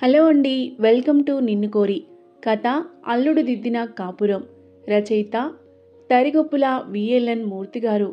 hello అండి welcome to నిన్ను కోరి కథ అల్లుడు దిద్దిన కాపురం రచయిత తరిగొప్పుల విఎల్ఎన్ మూర్తి గారు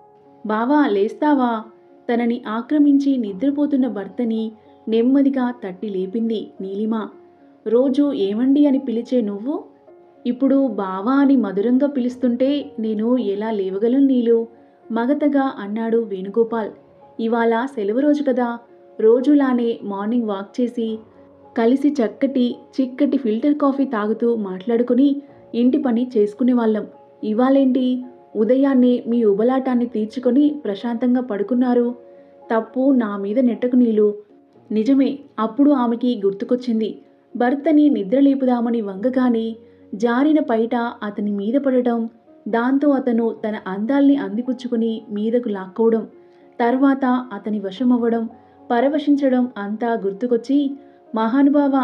బావా లేస్తావా తనని ఆక్రమించి నిద్రపోతున్న భర్తని నెమ్మదిగా తట్టి లేపింది నీలిమ రోజు ఏమండి అని పిలిచే నువ్వు ఇప్పుడు బావా అని మధురంగా పిలుస్తుంటే నేను ఎలా లేవగలను నీలు మగతగా అన్నాడు వేణుగోపాల్ ఇవాళ సెలవు రోజు కదా రోజులానే మార్నింగ్ వాక్ చేసి కలిసి చక్కటి చిక్కటి ఫిల్టర్ కాఫీ తాగుతూ మాట్లాడుకుని ఇంటి పని చేసుకునే వాళ్ళం ఇవాళేంటి ఉదయాన్నే మీ ఉబలాటాన్ని తీర్చుకొని ప్రశాంతంగా పడుకున్నారు తప్పు నా మీద నెట్టకు నీళ్ళు నిజమే అప్పుడు ఆమెకి గుర్తుకొచ్చింది భర్తని నిద్రలేపుదామని వంగగాని జారిన పైట అతని మీద పడటం దాంతో అతను తన అందాల్ని అందిపుచ్చుకుని మీదకు లాక్కోవడం తర్వాత అతని వశమవ్వడం పరవశించడం అంతా గుర్తుకొచ్చి మహానుభావ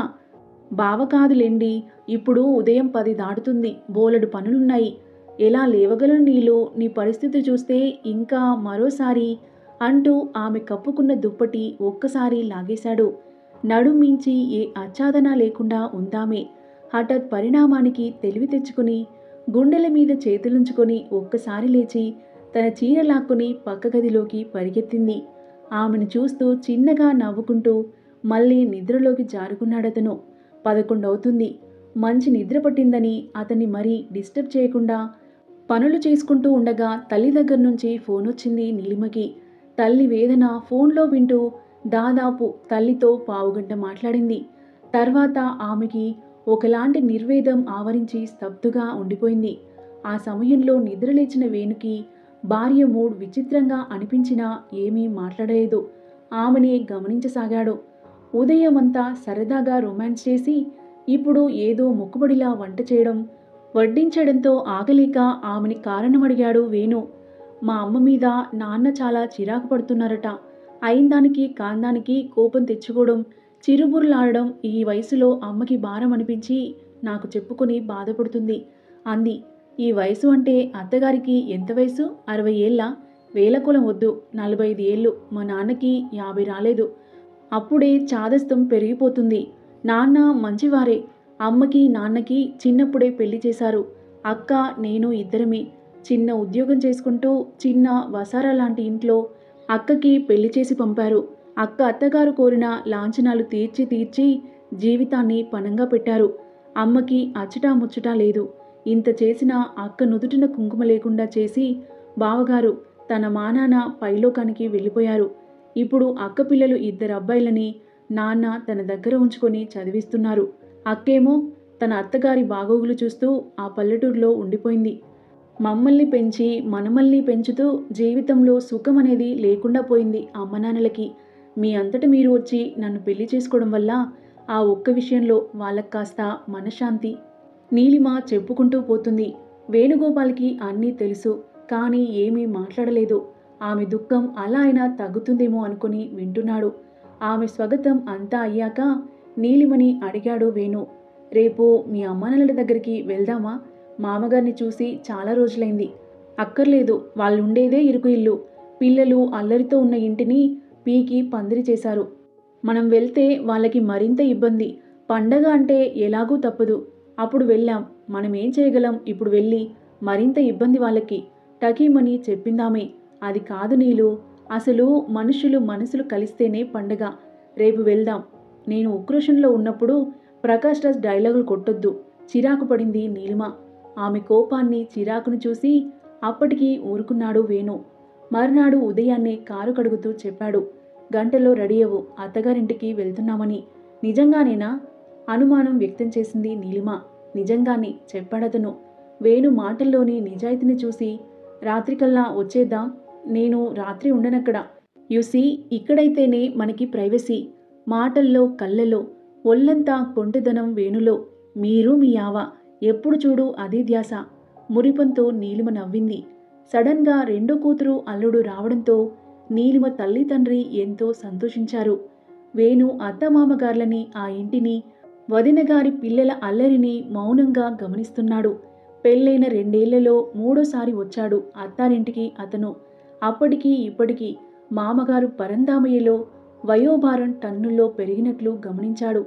బావ కాదులేండి ఇప్పుడు ఉదయం పది దాటుతుంది బోలెడు పనులున్నాయి ఎలా లేవగలను నీళ్ళు నీ పరిస్థితి చూస్తే ఇంకా మరోసారి అంటూ ఆమె కప్పుకున్న దుప్పటి ఒక్కసారి లాగేశాడు నడుమించి ఏ ఆచ్ఛాదన లేకుండా ఉందామే హఠాత్ పరిణామానికి తెలివి తెచ్చుకుని గుండెల మీద చేతులుంచుకొని ఒక్కసారి లేచి తన చీర లాక్కుని పక్క గదిలోకి పరిగెత్తింది ఆమెను చూస్తూ చిన్నగా నవ్వుకుంటూ మళ్ళీ నిద్రలోకి జారుకున్నాడతను పదకొండవుతుంది మంచి నిద్ర పట్టిందని అతన్ని మరీ డిస్టర్బ్ చేయకుండా పనులు చేసుకుంటూ ఉండగా తల్లి దగ్గర నుంచి ఫోన్ వచ్చింది నీలిమకి తల్లి వేదన ఫోన్లో వింటూ దాదాపు తల్లితో పావుగంట మాట్లాడింది తర్వాత ఆమెకి ఒకలాంటి నిర్వేదం ఆవరించి స్తబ్దుగా ఉండిపోయింది ఆ సమయంలో నిద్రలేచిన వేణుకి భార్య మూడ్ విచిత్రంగా అనిపించినా ఏమీ మాట్లాడలేదు ఆమెని గమనించసాగాడు ఉదయమంతా సరదాగా రొమాన్స్ చేసి ఇప్పుడు ఏదో మొక్కుబడిలా వంట చేయడం వడ్డించడంతో ఆగలేక ఆమెని కారణం అడిగాడు వేణు మా అమ్మ మీద నాన్న చాలా చిరాకు పడుతున్నారట అయిందానికి కాందానికి కోపం తెచ్చుకోవడం చిరుబుర్లాడడం ఈ వయసులో అమ్మకి భారం అనిపించి నాకు చెప్పుకొని బాధపడుతుంది అంది ఈ వయసు అంటే అత్తగారికి ఎంత వయసు అరవై ఏళ్ళ వేలకులం వద్దు నలభై ఐదు ఏళ్ళు మా నాన్నకి యాభై రాలేదు అప్పుడే చాదస్తం పెరిగిపోతుంది నాన్న మంచివారే అమ్మకి నాన్నకి చిన్నప్పుడే పెళ్లి చేశారు అక్క నేను ఇద్దరమే చిన్న ఉద్యోగం చేసుకుంటూ చిన్న వసారా లాంటి ఇంట్లో అక్కకి పెళ్లి చేసి పంపారు అక్క అత్తగారు కోరిన లాంఛనాలు తీర్చి తీర్చి జీవితాన్ని పనంగా పెట్టారు అమ్మకి అచ్చటా ముచ్చటా లేదు ఇంత చేసిన అక్క నుదుటిన కుంకుమ లేకుండా చేసి బావగారు తన మానాన పైలోకానికి వెళ్ళిపోయారు ఇప్పుడు అక్క పిల్లలు ఇద్దరు అబ్బాయిలని నాన్న తన దగ్గర ఉంచుకొని చదివిస్తున్నారు అక్కేమో తన అత్తగారి బాగోగులు చూస్తూ ఆ పల్లెటూరులో ఉండిపోయింది మమ్మల్ని పెంచి మనమల్ని పెంచుతూ జీవితంలో సుఖం అనేది లేకుండా పోయింది అమ్మ నాన్నలకి మీ అంతట మీరు వచ్చి నన్ను పెళ్లి చేసుకోవడం వల్ల ఆ ఒక్క విషయంలో వాళ్ళకి కాస్త మనశ్శాంతి నీలిమ చెప్పుకుంటూ పోతుంది వేణుగోపాల్కి అన్నీ తెలుసు కానీ ఏమీ మాట్లాడలేదు ఆమె దుఃఖం అలా అయినా తగ్గుతుందేమో అనుకుని వింటున్నాడు ఆమె స్వగతం అంతా అయ్యాక నీలిమని అడిగాడు వేణు రేపు మీ అమ్మానాన్నల దగ్గరికి వెళ్దామా మామగారిని చూసి చాలా రోజులైంది అక్కర్లేదు వాళ్ళుండేదే ఇరుకు ఇల్లు పిల్లలు అల్లరితో ఉన్న ఇంటిని పీకి పందిరి చేశారు మనం వెళ్తే వాళ్ళకి మరింత ఇబ్బంది పండగ అంటే ఎలాగూ తప్పదు అప్పుడు వెళ్ళాం మనం ఏం చేయగలం ఇప్పుడు వెళ్ళి మరింత ఇబ్బంది వాళ్ళకి టకీమని చెప్పిందామే అది కాదు నీలు అసలు మనుషులు మనసులు కలిస్తేనే పండగ రేపు వెళ్దాం నేను ఉక్రోషన్లో ఉన్నప్పుడు ప్రకాష్ రాజ్ డైలాగులు కొట్టొద్దు చిరాకు పడింది నీలిమ ఆమె కోపాన్ని చిరాకును చూసి అప్పటికి ఊరుకున్నాడు వేణు మరునాడు ఉదయాన్నే కారు కడుగుతూ చెప్పాడు గంటలో రెడీ అవ్వు అత్తగారింటికి వెళ్తున్నామని నిజంగానేనా అనుమానం వ్యక్తం చేసింది నీలిమ నిజంగానే చెప్పాడతను వేణు మాటల్లోని నిజాయితీని చూసి రాత్రికల్లా వచ్చేద్దాం నేను రాత్రి ఉండనక్కడ యూసి ఇక్కడైతేనే మనకి ప్రైవసీ మాటల్లో కళ్ళలో ఒళ్ళంతా కొంటెదనం వేణులో మీరు మీ ఆవ ఎప్పుడు చూడు అదే ధ్యాస మురిపంతో నీలిమ నవ్వింది సడన్గా రెండో కూతురు అల్లుడు రావడంతో నీలిమ తల్లి తండ్రి ఎంతో సంతోషించారు వేణు అత్తమామగార్లని ఆ ఇంటిని వదినగారి పిల్లల అల్లరిని మౌనంగా గమనిస్తున్నాడు పెళ్ళైన రెండేళ్లలో మూడోసారి వచ్చాడు అత్తారింటికి అతను అప్పటికి ఇప్పటికీ మామగారు పరందామయ్యలో వయోభారం టన్నుల్లో పెరిగినట్లు గమనించాడు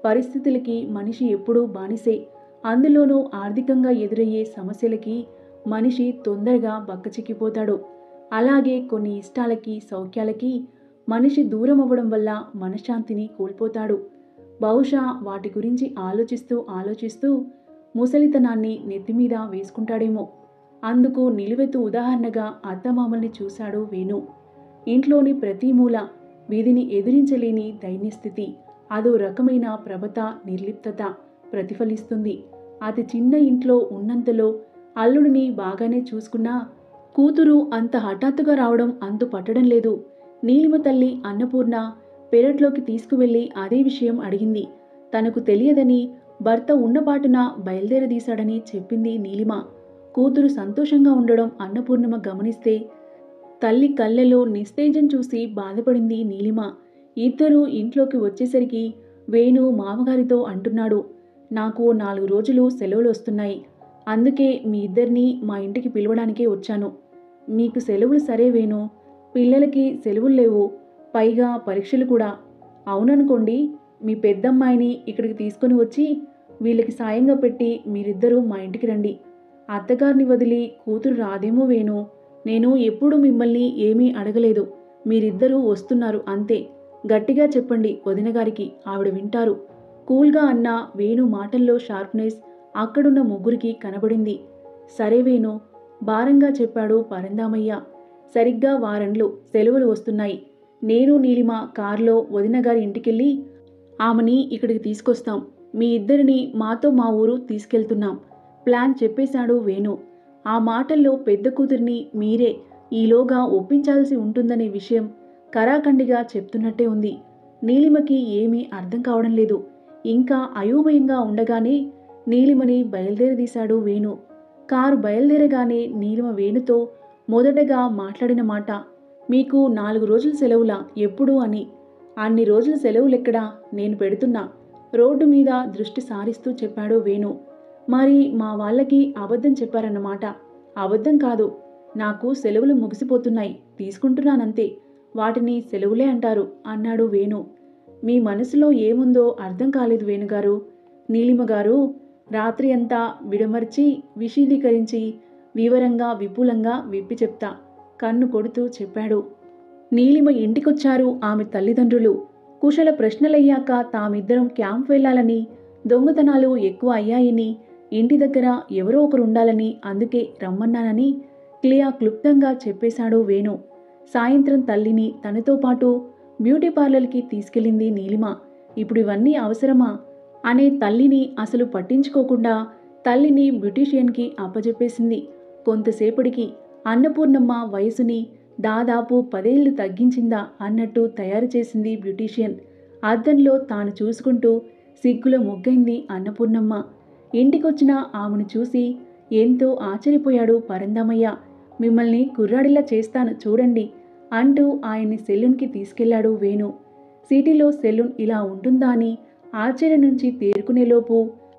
పరిస్థితులకి మనిషి ఎప్పుడూ బానిసే అందులోనూ ఆర్థికంగా ఎదురయ్యే సమస్యలకి మనిషి తొందరగా బక్కచిక్కిపోతాడు అలాగే కొన్ని ఇష్టాలకి సౌఖ్యాలకి మనిషి దూరం అవ్వడం వల్ల మనశ్శాంతిని కోల్పోతాడు బహుశా వాటి గురించి ఆలోచిస్తూ ఆలోచిస్తూ ముసలితనాన్ని నెత్తిమీద వేసుకుంటాడేమో అందుకు నిలువెత్తు ఉదాహరణగా అత్తమామల్ని చూశాడు వేణు ఇంట్లోని ప్రతి మూల వీధిని ఎదిరించలేని దైన్యస్థితి అదో రకమైన ప్రబత నిర్లిప్తత ప్రతిఫలిస్తుంది అతి చిన్న ఇంట్లో ఉన్నంతలో అల్లుడిని బాగానే చూసుకున్నా కూతురు అంత హఠాత్తుగా రావడం అంతు పట్టడం లేదు నీలిమ తల్లి అన్నపూర్ణ పెరట్లోకి తీసుకువెళ్లి అదే విషయం అడిగింది తనకు తెలియదని భర్త ఉన్నపాటున బయలుదేరదీశాడని చెప్పింది నీలిమ కూతురు సంతోషంగా ఉండడం అన్నపూర్ణమ గమనిస్తే తల్లి కళ్ళెలో నిస్తేజం చూసి బాధపడింది నీలిమ ఇద్దరూ ఇంట్లోకి వచ్చేసరికి వేణు మామగారితో అంటున్నాడు నాకు నాలుగు రోజులు సెలవులు వస్తున్నాయి అందుకే మీ ఇద్దరిని మా ఇంటికి పిలవడానికే వచ్చాను మీకు సెలవులు సరే వేణు పిల్లలకి సెలవులు లేవు పైగా పరీక్షలు కూడా అవుననుకోండి మీ పెద్దమ్మాయిని ఇక్కడికి తీసుకొని వచ్చి వీళ్ళకి సాయంగా పెట్టి మీరిద్దరూ మా ఇంటికి రండి అత్తగారిని వదిలి కూతురు రాదేమో వేణు నేను ఎప్పుడూ మిమ్మల్ని ఏమీ అడగలేదు మీరిద్దరూ వస్తున్నారు అంతే గట్టిగా చెప్పండి వదిన గారికి ఆవిడ వింటారు కూల్గా అన్న వేణు మాటల్లో షార్ప్నెస్ అక్కడున్న ముగ్గురికి కనబడింది సరే వేణు భారంగా చెప్పాడు పరందామయ్య సరిగ్గా వారంలో సెలవులు వస్తున్నాయి నేను నీలిమ కారులో వదిన గారి ఇంటికెళ్ళి ఆమెని ఇక్కడికి తీసుకొస్తాం మీ ఇద్దరిని మాతో మా ఊరు తీసుకెళ్తున్నాం ప్లాన్ చెప్పేశాడు వేణు ఆ మాటల్లో పెద్ద కూతురిని మీరే ఈలోగా ఒప్పించాల్సి ఉంటుందనే విషయం కరాఖండిగా చెప్తున్నట్టే ఉంది నీలిమకి ఏమీ అర్థం కావడం లేదు ఇంకా అయోమయంగా ఉండగానే నీలిమని బయలుదేరదీశాడు వేణు కారు బయలుదేరగానే నీలిమ వేణుతో మొదటగా మాట్లాడిన మాట మీకు నాలుగు రోజుల సెలవులా ఎప్పుడు అని అన్ని రోజుల సెలవులెక్కడా నేను పెడుతున్నా రోడ్డు మీద దృష్టి సారిస్తూ చెప్పాడు వేణు మరి మా వాళ్ళకి అబద్ధం చెప్పారన్నమాట అబద్ధం కాదు నాకు సెలవులు ముగిసిపోతున్నాయి తీసుకుంటున్నానంతే వాటిని సెలవులే అంటారు అన్నాడు వేణు మీ మనసులో ఏముందో అర్థం కాలేదు వేణుగారు నీలిమ గారు రాత్రి అంతా విడమర్చి విశీదీకరించి వివరంగా విపులంగా విప్పి చెప్తా కన్ను కొడుతూ చెప్పాడు నీలిమ ఇంటికొచ్చారు ఆమె తల్లిదండ్రులు కుశల ప్రశ్నలయ్యాక తామిద్దరం క్యాంప్ వెళ్ళాలని దొంగతనాలు ఎక్కువ అయ్యాయని ఇంటి దగ్గర ఎవరో ఒకరు ఉండాలని అందుకే రమ్మన్నానని క్లియా క్లుప్తంగా చెప్పేశాడు వేణు సాయంత్రం తల్లిని తనతో పాటు బ్యూటీ పార్లర్కి తీసుకెళ్ళింది నీలిమ ఇప్పుడు ఇవన్నీ అవసరమా అనే తల్లిని అసలు పట్టించుకోకుండా తల్లిని బ్యూటీషియన్కి అప్పజెప్పేసింది కొంతసేపటికి అన్నపూర్ణమ్మ వయసుని దాదాపు పదేళ్లు తగ్గించిందా అన్నట్టు తయారు చేసింది బ్యూటీషియన్ అద్దంలో తాను చూసుకుంటూ సిగ్గుల మొగ్గైంది అన్నపూర్ణమ్మ ఇంటికొచ్చిన ఆమెను చూసి ఎంతో ఆశ్చర్యపోయాడు పరందమయ్య మిమ్మల్ని కుర్రాడిలా చేస్తాను చూడండి అంటూ ఆయన్ని సెలూన్కి తీసుకెళ్లాడు వేణు సిటీలో సెలూన్ ఇలా ఉంటుందా అని ఆశ్చర్యం నుంచి తేరుకునేలోపు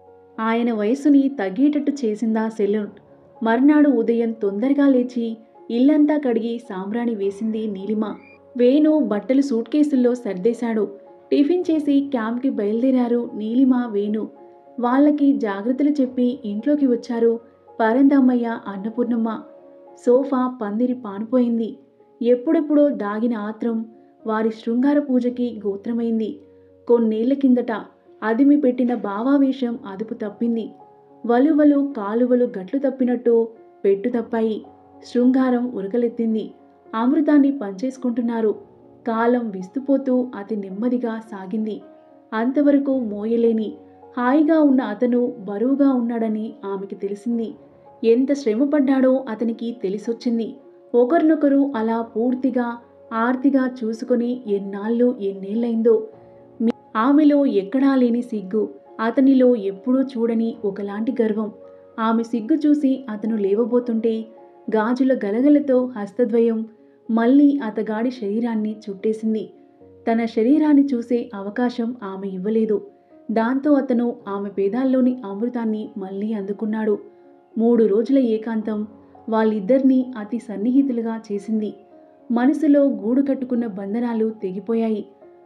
ఆయన వయసుని తగ్గేటట్టు చేసిందా సెలూన్ మర్నాడు ఉదయం తొందరగా లేచి ఇల్లంతా కడిగి సాంబ్రాణి వేసింది నీలిమ వేణు బట్టలు సూట్ కేసుల్లో సర్దేశాడు టిఫిన్ చేసి క్యాంప్కి బయలుదేరారు నీలిమ వేణు వాళ్ళకి జాగ్రత్తలు చెప్పి ఇంట్లోకి వచ్చారు పరందమ్మయ్య అన్నపూర్ణమ్మ సోఫా పందిరి పానిపోయింది ఎప్పుడెప్పుడో దాగిన ఆత్రం వారి శృంగార పూజకి గోత్రమైంది కొన్నేళ్ల కిందట అదిమి పెట్టిన భావావేశం అదుపు తప్పింది వలువలు కాలువలు గట్లు తప్పినట్టు పెట్టు తప్పాయి శృంగారం ఉరకలెత్తింది అమృతాన్ని పంచేసుకుంటున్నారు కాలం విస్తుపోతూ అతి నెమ్మదిగా సాగింది అంతవరకు మోయలేని హాయిగా ఉన్న అతను బరువుగా ఉన్నాడని ఆమెకి తెలిసింది ఎంత శ్రమపడ్డాడో అతనికి తెలిసొచ్చింది ఒకరినొకరు అలా పూర్తిగా ఆర్తిగా చూసుకొని ఎన్నాళ్ళు ఎన్నేళ్ళైందో మీ- ఆమెలో ఎక్కడా లేని సిగ్గు అతనిలో ఎప్పుడూ చూడని ఒకలాంటి గర్వం ఆమె సిగ్గు చూసి అతను లేవబోతుంటే గాజుల గలగలతో హస్తద్వయం మళ్ళీ అతగాడి శరీరాన్ని చుట్టేసింది తన శరీరాన్ని చూసే అవకాశం ఆమె ఇవ్వలేదు దాంతో అతను ఆమె పేదాల్లోని అమృతాన్ని మళ్ళీ అందుకున్నాడు మూడు రోజుల ఏకాంతం వాళ్ళిద్దరినీ అతి సన్నిహితులుగా చేసింది మనసులో గూడు కట్టుకున్న బంధనాలు తెగిపోయాయి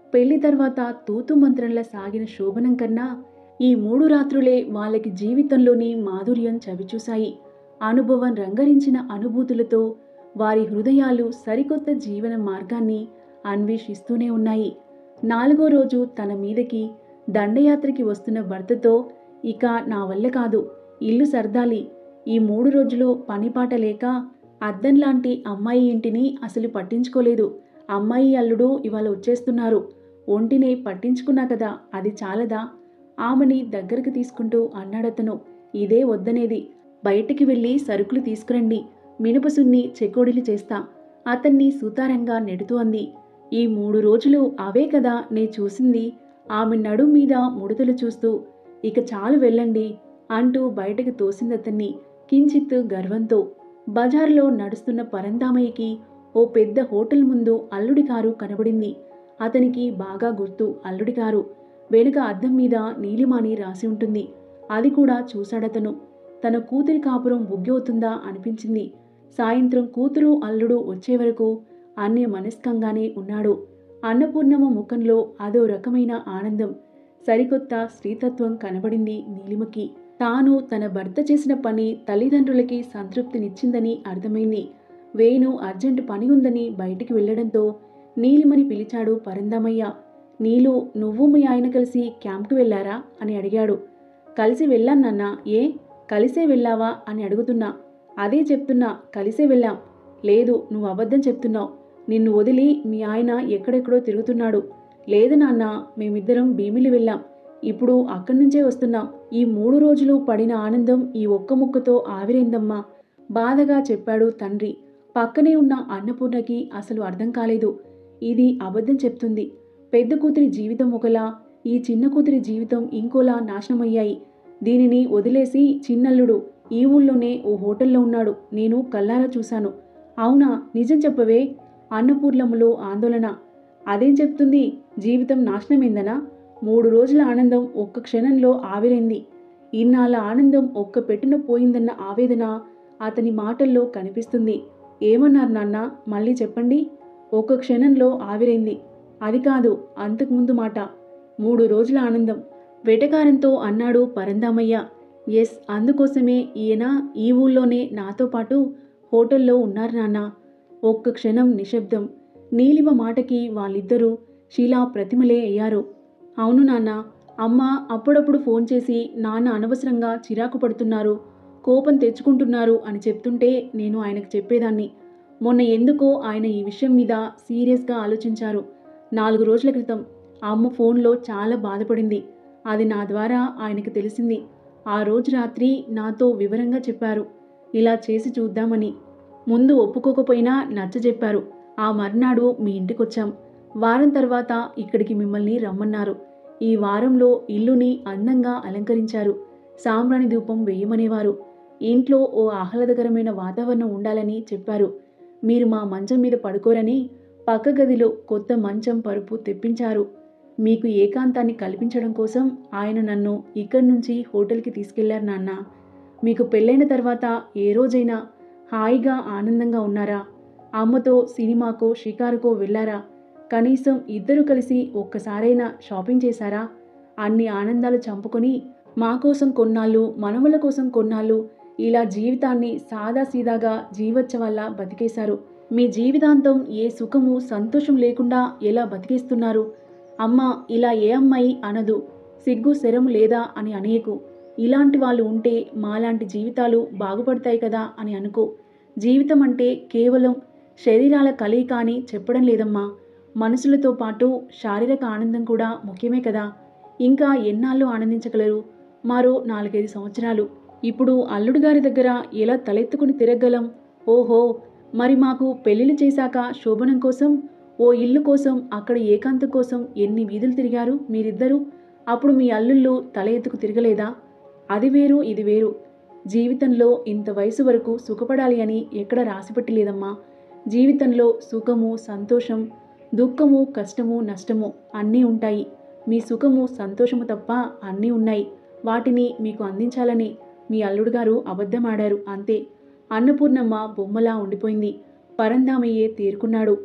పెళ్లి తర్వాత తూతు మంత్రంలా సాగిన శోభనం కన్నా ఈ మూడు రాత్రులే వాళ్ళకి జీవితంలోని మాధుర్యం చవిచూశాయి అనుభవం రంగరించిన అనుభూతులతో వారి హృదయాలు సరికొత్త జీవన మార్గాన్ని అన్వేషిస్తూనే ఉన్నాయి నాలుగో రోజు తన మీదకి దండయాత్రకి వస్తున్న భర్తతో ఇక నా వల్ల కాదు ఇల్లు సర్దాలి ఈ మూడు రోజులు పనిపాట లేక అద్దంలాంటి అమ్మాయి ఇంటిని అసలు పట్టించుకోలేదు అమ్మాయి అల్లుడు ఇవాళ వచ్చేస్తున్నారు ఒంటిని పట్టించుకున్నా కదా అది చాలదా ఆమెని దగ్గరకు తీసుకుంటూ అన్నాడతను ఇదే వద్దనేది బయటికి వెళ్ళి సరుకులు తీసుకురండి మినపసున్ని చెకోడీలు చేస్తా అతన్ని సుతారంగా నెడుతూ అంది ఈ మూడు రోజులు అవే కదా నే చూసింది ఆమె నడుం మీద ముడతలు చూస్తూ ఇక చాలు వెళ్ళండి అంటూ బయటకు తోసిందతన్ని కించిత్ గర్వంతో బజార్లో నడుస్తున్న పరందామయ్యకి ఓ పెద్ద హోటల్ ముందు అల్లుడి కారు కనబడింది అతనికి బాగా గుర్తు అల్లుడి కారు వెనుక అద్దం మీద నీలిమాని రాసి ఉంటుంది అది కూడా చూశాడతను తన కూతురి కాపురం బుగ్గవుతుందా అనిపించింది సాయంత్రం కూతురు అల్లుడు వచ్చే వరకు అన్య మనస్కంగానే ఉన్నాడు అన్నపూర్ణమ్మ ముఖంలో అదో రకమైన ఆనందం సరికొత్త స్త్రీతత్వం కనబడింది నీలిమకి తాను తన భర్త చేసిన పని తల్లిదండ్రులకి సంతృప్తినిచ్చిందని అర్థమైంది వేణు అర్జెంటు పని ఉందని బయటికి వెళ్లడంతో నీలిమని పిలిచాడు పరందమయ్య నీలు నువ్వు మీ ఆయన కలిసి క్యాంప్కి వెళ్ళారా అని అడిగాడు కలిసి వెళ్ళానన్నా ఏ కలిసే వెళ్ళావా అని అడుగుతున్నా అదే చెప్తున్నా కలిసే వెళ్ళాం లేదు నువ్వు అబద్ధం చెప్తున్నావు నిన్ను వదిలి మీ ఆయన ఎక్కడెక్కడో తిరుగుతున్నాడు లేదు నాన్న మేమిద్దరం భీమిలి వెళ్ళాం ఇప్పుడు అక్కడి నుంచే వస్తున్నాం ఈ మూడు రోజులు పడిన ఆనందం ఈ ఒక్క ముక్కతో ఆవిరైందమ్మా బాధగా చెప్పాడు తండ్రి పక్కనే ఉన్న అన్నపూర్ణకి అసలు అర్థం కాలేదు ఇది అబద్ధం చెప్తుంది పెద్ద కూతురి జీవితం ఒకలా ఈ చిన్న కూతురి జీవితం ఇంకోలా నాశనమయ్యాయి దీనిని వదిలేసి చిన్నల్లుడు ఈ ఊళ్ళోనే ఓ హోటల్లో ఉన్నాడు నేను కల్లారా చూశాను అవునా నిజం చెప్పవే అన్నపూర్ణములో ఆందోళన అదేం చెప్తుంది జీవితం నాశనమైందనా మూడు రోజుల ఆనందం ఒక్క క్షణంలో ఆవిరైంది ఇన్నాళ్ళ ఆనందం ఒక్క పెట్టున పోయిందన్న ఆవేదన అతని మాటల్లో కనిపిస్తుంది ఏమన్నారు నాన్న మళ్ళీ చెప్పండి ఒక్క క్షణంలో ఆవిరైంది అది కాదు అంతకుముందు మాట మూడు రోజుల ఆనందం వెటకారంతో అన్నాడు పరందామయ్య ఎస్ అందుకోసమే ఈయన ఈ ఊళ్ళోనే నాతో పాటు హోటల్లో ఉన్నారు నాన్న ఒక్క క్షణం నిశ్శబ్దం నీలిమ మాటకి వాళ్ళిద్దరూ శిలా ప్రతిమలే అయ్యారు అవును నాన్న అమ్మ అప్పుడప్పుడు ఫోన్ చేసి నాన్న అనవసరంగా చిరాకు పడుతున్నారు కోపం తెచ్చుకుంటున్నారు అని చెప్తుంటే నేను ఆయనకు చెప్పేదాన్ని మొన్న ఎందుకో ఆయన ఈ విషయం మీద సీరియస్గా ఆలోచించారు నాలుగు రోజుల క్రితం అమ్మ ఫోన్లో చాలా బాధపడింది అది నా ద్వారా ఆయనకు తెలిసింది ఆ రోజు రాత్రి నాతో వివరంగా చెప్పారు ఇలా చేసి చూద్దామని ముందు ఒప్పుకోకపోయినా నచ్చజెప్పారు ఆ మర్నాడు మీ ఇంటికొచ్చాం వారం తర్వాత ఇక్కడికి మిమ్మల్ని రమ్మన్నారు ఈ వారంలో ఇల్లుని అందంగా అలంకరించారు సాంబ్రాణి ధూపం వేయమనేవారు ఇంట్లో ఓ ఆహ్లాదకరమైన వాతావరణం ఉండాలని చెప్పారు మీరు మా మంచం మీద పడుకోరని పక్క గదిలో కొత్త మంచం పరుపు తెప్పించారు మీకు ఏకాంతాన్ని కల్పించడం కోసం ఆయన నన్ను ఇక్కడి నుంచి హోటల్కి తీసుకెళ్లారు నాన్న మీకు పెళ్ళైన తర్వాత ఏ రోజైనా హాయిగా ఆనందంగా ఉన్నారా అమ్మతో సినిమాకో షికారుకో వెళ్ళారా కనీసం ఇద్దరు కలిసి ఒక్కసారైనా షాపింగ్ చేశారా అన్ని ఆనందాలు చంపుకొని మా కోసం కొన్నాళ్ళు మనముల కోసం కొన్నాళ్ళు ఇలా జీవితాన్ని సాదాసీదాగా జీవోత్సవాల్లా బతికేశారు మీ జీవితాంతం ఏ సుఖము సంతోషం లేకుండా ఎలా బతికేస్తున్నారు అమ్మ ఇలా ఏ అమ్మాయి అనదు సిగ్గు శరం లేదా అని అనేకు ఇలాంటి వాళ్ళు ఉంటే మాలాంటి జీవితాలు బాగుపడతాయి కదా అని అనుకో జీవితం అంటే కేవలం శరీరాల కలయిక అని చెప్పడం లేదమ్మా మనసులతో పాటు శారీరక ఆనందం కూడా ముఖ్యమే కదా ఇంకా ఎన్నాళ్ళు ఆనందించగలరు మరో నాలుగైదు సంవత్సరాలు ఇప్పుడు అల్లుడు గారి దగ్గర ఎలా తలెత్తుకుని తిరగలం ఓహో మరి మాకు పెళ్లిళ్ళు చేశాక శోభనం కోసం ఓ ఇల్లు కోసం అక్కడ ఏకాంతం కోసం ఎన్ని వీధులు తిరిగారు మీరిద్దరూ అప్పుడు మీ అల్లుళ్ళు తల ఎత్తుకు తిరగలేదా అది వేరు ఇది వేరు జీవితంలో ఇంత వయసు వరకు సుఖపడాలి అని ఎక్కడ రాసిపెట్టి లేదమ్మా జీవితంలో సుఖము సంతోషం దుఃఖము కష్టము నష్టము అన్నీ ఉంటాయి మీ సుఖము సంతోషము తప్ప అన్నీ ఉన్నాయి వాటిని మీకు అందించాలని మీ అల్లుడు గారు అబద్ధమాడారు అంతే అన్నపూర్ణమ్మ బొమ్మలా ఉండిపోయింది పరందామయ్యే తేరుకున్నాడు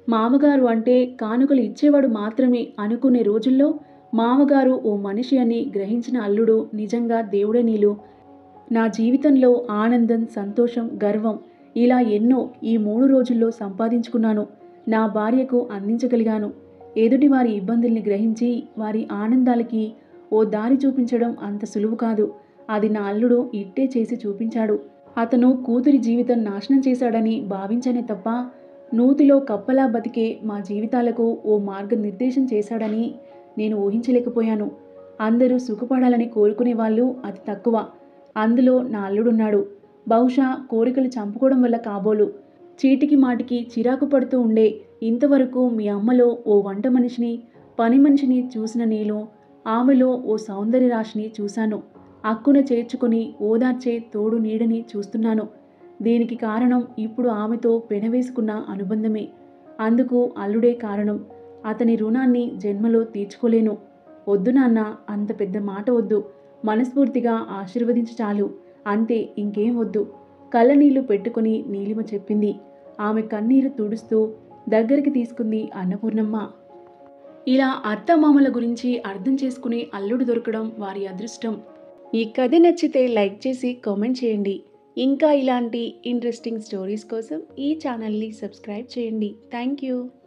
మామగారు అంటే కానుకలు ఇచ్చేవాడు మాత్రమే అనుకునే రోజుల్లో మామగారు ఓ మనిషి అని గ్రహించిన అల్లుడు నిజంగా దేవుడే నీలు నా జీవితంలో ఆనందం సంతోషం గర్వం ఇలా ఎన్నో ఈ మూడు రోజుల్లో సంపాదించుకున్నాను నా భార్యకు అందించగలిగాను ఎదుటి వారి ఇబ్బందుల్ని గ్రహించి వారి ఆనందాలకి ఓ దారి చూపించడం అంత సులువు కాదు అది నా అల్లుడు ఇట్టే చేసి చూపించాడు అతను కూతురి జీవితం నాశనం చేశాడని భావించనే తప్ప నూతిలో కప్పలా బతికే మా జీవితాలకు ఓ మార్గనిర్దేశం చేశాడని నేను ఊహించలేకపోయాను అందరూ సుఖపడాలని కోరుకునే వాళ్ళు అతి తక్కువ అందులో నా అల్లుడున్నాడు బహుశా కోరికలు చంపుకోవడం వల్ల కాబోలు చీటికి మాటికి చిరాకు పడుతూ ఉండే ఇంతవరకు మీ అమ్మలో ఓ వంట మనిషిని పని మనిషిని చూసిన నేను ఆమెలో ఓ సౌందర్య రాశిని చూశాను అక్కున చేర్చుకొని ఓదార్చే తోడు నీడని చూస్తున్నాను దీనికి కారణం ఇప్పుడు ఆమెతో పెనవేసుకున్న అనుబంధమే అందుకు అల్లుడే కారణం అతని రుణాన్ని జన్మలో తీర్చుకోలేను వద్దు నాన్న అంత పెద్ద మాట వద్దు మనస్ఫూర్తిగా ఆశీర్వదించి చాలు అంతే ఇంకేం వద్దు కళ్ళనీళ్లు పెట్టుకుని నీలిమ చెప్పింది ఆమె కన్నీరు తుడుస్తూ దగ్గరికి తీసుకుంది అన్నపూర్ణమ్మ ఇలా అత్తమామల గురించి అర్థం చేసుకునే అల్లుడు దొరకడం వారి అదృష్టం ఈ కథ నచ్చితే లైక్ చేసి కామెంట్ చేయండి ఇంకా ఇలాంటి ఇంట్రెస్టింగ్ స్టోరీస్ కోసం ఈ ఛానల్ని సబ్స్క్రైబ్ చేయండి థ్యాంక్ యూ